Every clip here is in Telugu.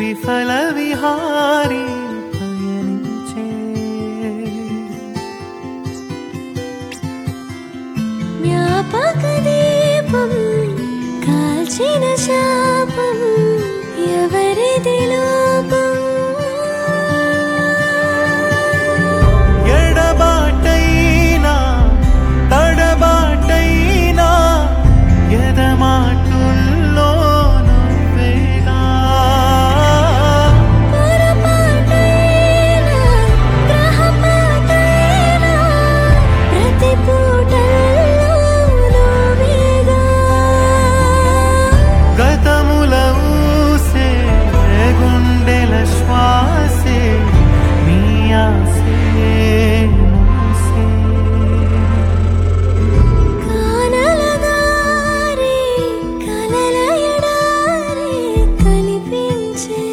విఫల విహారీ పయనించే జ్ఞాపక దీపం కాల్చిన శాపం ఎవరిది లోపం ఎడబాటైనా తడబాటైనా ఎదమాటుల్లో నువ్వేగా పొరపాటైనా గ్రహపాటైనా ప్రతి పూటల్లో నువ్వేగా గతముల ఊసే గుండెల శ్వాసే నీ ఆసే మూసే కానల దారి కలల ఎడారి కనిపించే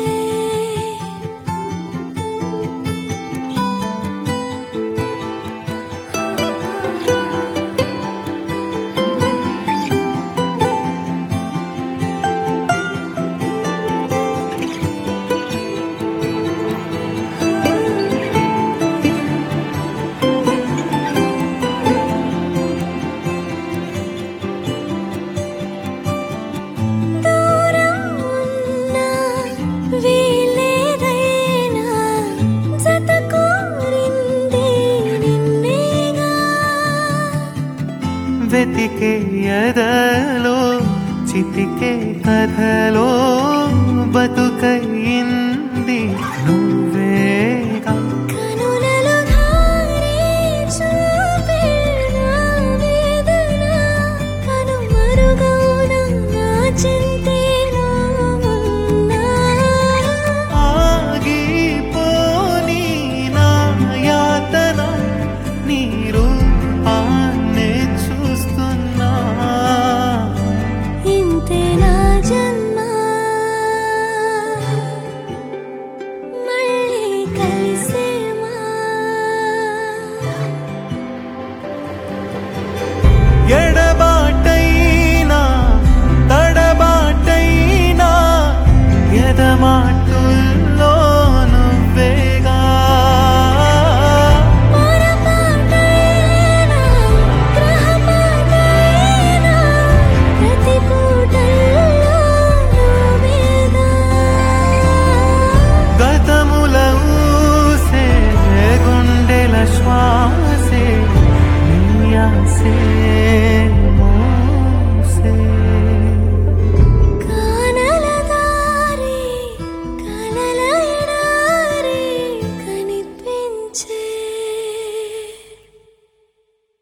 దూరం ఉన్నా వీలేదైనా జత కోరింది నిన్నేగా వెతికే ఎదలో చితికే కథలో బతుకయింది నువ్వు